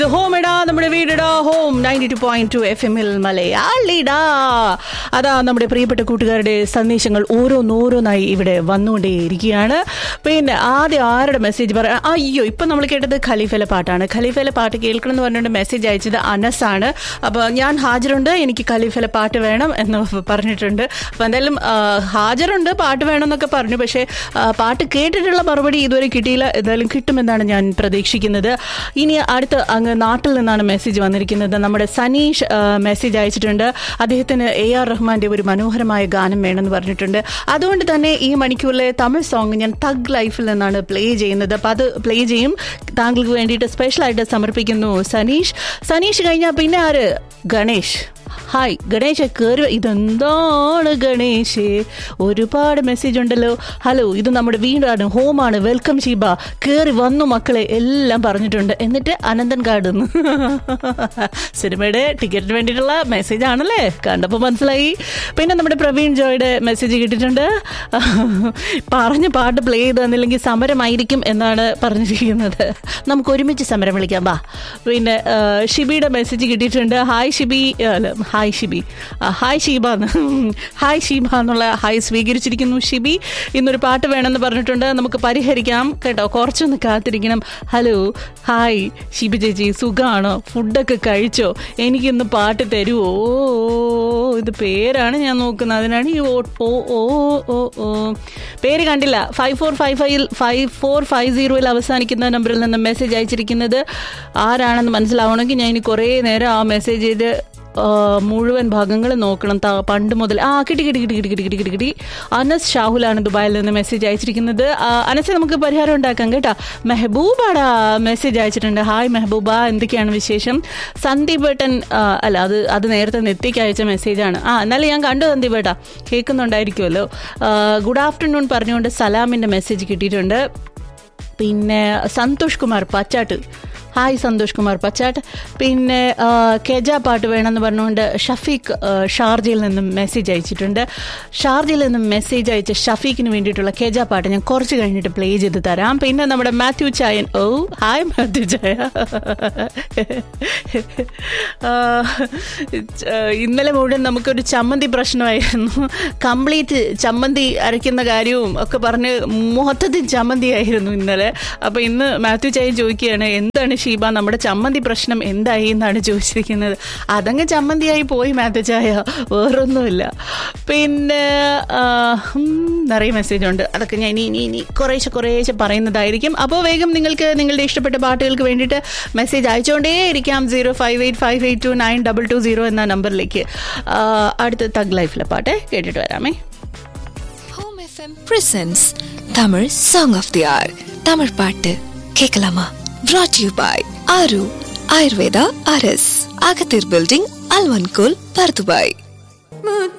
home ഇടാ നമ്മുടെ വീടിടാ home ninety two point two F എമ്മിൽ മലയാളിടാ അതാ നമ്മുടെ പ്രിയപ്പെട്ട കൂട്ടുകാരുടെ സന്ദേശങ്ങൾ ഓരോന്നോരോന്നായി ഇവിടെ വന്നുകൊണ്ടേയിരിക്കുകയാണ് പിന്നെ ആദ്യം ആരുടെ മെസ്സേജ് പറയാം അയ്യോ ഇപ്പം നമ്മൾ കേട്ടത് ഖലീഫയിലെ പാട്ടാണ് ഖലീഫയിലെ പാട്ട് കേൾക്കണം എന്ന് പറഞ്ഞുകൊണ്ട് മെസ്സേജ് അയച്ചത് അനസാണ് അപ്പോൾ ഞാൻ ഹാജറുണ്ട് എനിക്ക് ഖലീഫയിലെ പാട്ട് വേണം എന്ന് പറഞ്ഞിട്ടുണ്ട് അപ്പോൾ എന്തായാലും ആ, ഹാജറുണ്ട് പാട്ട് വേണം എന്നൊക്കെ പറഞ്ഞു പക്ഷേ ആ, പാട്ട് കേട്ടിട്ടുള്ള മറുപടി ഇതുവരെ കിട്ടിയില്ല എന്തായാലും കിട്ടുമെന്നാണ് ഞാൻ പ്രതീക്ഷിക്കുന്നത് ഇനി അടുത്ത് അങ്ങ് നാട്ടിൽ നിന്നാണ് മെസ്സേജ് വന്നിരിക്കുന്നത് നമ്മുടെ സനീഷ് ആ, മെസ്സേജ് അയച്ചിട്ടുണ്ട് അദ്ദേഹത്തിന് എ ആർ റഹ്മാന്റെ ഒരു മനോഹരമായ ഗാനം വേണമെന്ന് പറഞ്ഞിട്ടുണ്ട് അതുകൊണ്ട് തന്നെ ഈ മണിക്കൂറിലെ തമിഴ് സോങ് ഞാൻ തഗ് ലൈഫിൽ നിന്നാണ് പ്ലേ ചെയ്യുന്നത് അപ്പം അത് പ്ലേ ചെയ്യും താങ്കൾക്ക് വേണ്ടിയിട്ട് സ്പെഷ്യലായിട്ട് സമർപ്പിക്കുന്നു സനീഷ് സനീഷ് കഴിഞ്ഞാൽ പിന്നെ ആര് ഗണേഷ് ഹായ് ഗണേഷ് കയറി ഇതെന്താണ് ഗണേഷ് ഒരുപാട് മെസ്സേജ് ഉണ്ടല്ലോ ഹലോ ഇത് നമ്മുടെ വീടാണ് ഹോമാണ് വെൽക്കം ഷീബ കയറി വന്നു മക്കളെ എല്ലാം പറഞ്ഞിട്ടുണ്ട് എന്നിട്ട് അനന്തൻ കാർഡ് സിനിമയുടെ ടിക്കറ്റിന് വേണ്ടിയിട്ടുള്ള മെസ്സേജ് ആണല്ലേ കണ്ടപ്പോൾ മനസ്സിലായി പിന്നെ നമ്മുടെ പ്രവീൺ ജോയുടെ മെസ്സേജ് കിട്ടിയിട്ടുണ്ട് പറഞ്ഞ പാട്ട് പ്ലേ ചെയ്ത് തന്നില്ലെങ്കിൽ സമരമായിരിക്കും എന്നാണ് പറഞ്ഞിരിക്കുന്നത് നമുക്ക് ഒരുമിച്ച് സമരം വിളിക്കാം ബാ പിന്നെ ആ, ഷിബിയുടെ മെസ്സേജ് കിട്ടിയിട്ടുണ്ട് ഹായ് ഷിബി അല്ല ഹായ് ഷിബി ആ, ഹായ് ഷീബ എന്ന് ഹായ് ഷീബ എന്നുള്ള ഹായ് സ്വീകരിച്ചിരിക്കുന്നു ഷിബി ഇന്നൊരു പാട്ട് വേണമെന്ന് പറഞ്ഞിട്ടുണ്ട് നമുക്ക് പരിഹരിക്കാം കേട്ടോ കുറച്ചൊന്ന് കാത്തിരിക്കണം ഹലോ ഹായ് ഷിബി ചേച്ചി സുഖമാണോ ഫുഡൊക്കെ കഴിച്ചോ എനിക്കിന്ന് പാട്ട് തരുമോ ഓ ഇത് പേരാണ് ഞാൻ നോക്കുന്നത് അതിനാണ് ഈ ഓ ഓ ഓ ഓ ഓ പേര് കണ്ടില്ല five four five five five four five സീറോയിൽ അവസാനിക്കുന്ന നമ്പറിൽ നിന്ന് മെസ്സേജ് അയച്ചിരിക്കുന്നത് ആരാണെന്ന് മനസ്സിലാവണമെങ്കിൽ ഞാൻ ഇനി കുറേ നേരം ആ മെസ്സേജ് ചെയ്ത് ആ, മുഴുവൻ ഭാഗങ്ങൾ നോക്കണം ത- പണ്ട് മുതൽ ആ കിട്ടി കിട്ടി കിട്ടി കിട്ടി കിട്ടി കിട്ടി കിട്ടി കിട്ടി അനസ് ഷാഹുലാണ് ദുബായിൽ നിന്ന് മെസ്സേജ് അയച്ചിരിക്കുന്നത് ആ, അനസ് നമുക്ക് പരിഹാരം ഉണ്ടാക്കാം കേട്ടോ മെഹബൂബാടാ മെസ്സേജ് അയച്ചിട്ടുണ്ട് ഹായ് മെഹബൂബ എന്തൊക്കെയാണ് വിശേഷം സന്ദീപ് ഏട്ടൻ ആ, അല്ല അത് അത് നേരത്തെ നെത്തിക്ക് അയച്ച മെസ്സേജാണ് ആ എന്നാലും ഞാൻ കണ്ടു സന്ദീപ് ഏട്ടാ കേൾക്കുന്നുണ്ടായിരിക്കുമല്ലോ ഗുഡ് ആഫ്റ്റർനൂൺ പറഞ്ഞുകൊണ്ട് സലാമിൻ്റെ മെസ്സേജ് കിട്ടിയിട്ടുണ്ട് പിന്നെ സന്തോഷ് കുമാർ പച്ചാട്ട് ഹായ് സന്തോഷ് കുമാർ പച്ചാട്ട് പിന്നെ ആ, കെജ പാട്ട് വേണമെന്ന് പറഞ്ഞുകൊണ്ട് ഷഫീഖ് ആ, ഷാർജയിൽ നിന്നും മെസ്സേജ് അയച്ചിട്ടുണ്ട് ഷാർജയിൽ നിന്നും മെസ്സേജ് അയച്ച ഷഫീഖിന് വേണ്ടിയിട്ടുള്ള കെജ പാട്ട് ഞാൻ കുറച്ച് കഴിഞ്ഞിട്ട് പ്ലേ ചെയ്ത് തരാം പിന്നെ നമ്മുടെ മാത്യു ചായൻ ഓ ഹായ് മാത്യു ചായ ആ, ച- ഇന്നലെ മുഴുവൻ നമുക്കൊരു ചമ്മന്തി പ്രശ്നമായിരുന്നു കംപ്ലീറ്റ് ചമ്മന്തി അരയ്ക്കുന്ന കാര്യവും ഒക്കെ പറഞ്ഞ് മൊത്തത്തിൽ ചമ്മന്തിയായിരുന്നു ഇന്നലെ അപ്പൊ ഇന്ന് മാത്യു ചായൻ ചോദിക്കുകയാണ് എന്താണ് ഷീബ നമ്മുടെ ചമ്മന്തി പ്രശ്നം എന്തായി എന്നാണ് ചോദിച്ചിരിക്കുന്നത് അതങ്ങ് ചമ്മന്തിയായി പോയി മാത്യു ചായ വേറൊന്നുമില്ല പിന്നെ ആ, ഉം, നിറയെ മെസ്സേജ് ഉണ്ട് അതൊക്കെ ഞാൻ ഇനി ഇനി ഇനി കുറേശ്ശെ കുറേശ്ശെ പറയുന്നതായിരിക്കും അപ്പോൾ വേഗം നിങ്ങൾക്ക് നിങ്ങളുടെ ഇഷ്ടപ്പെട്ട പാട്ടുകൾക്ക് വേണ്ടിയിട്ട് മെസ്സേജ് അയച്ചുകൊണ്ടേ ഇരിക്കാം zero five eight five eight two nine double two zero എന്ന നമ്പറിലേക്ക് ആ, അടുത്ത തഗ് ലൈഫിലെ പാട്ട് കേട്ടിട്ട് വരാമേ home FM presents Tamil song of the hour Tamil பாட்டு கேட்கலாமா brought you by Aaru Ayurveda அரஸ் அகத்தீர் பில்டிங் அல்வன்கோல் பர்துபாய்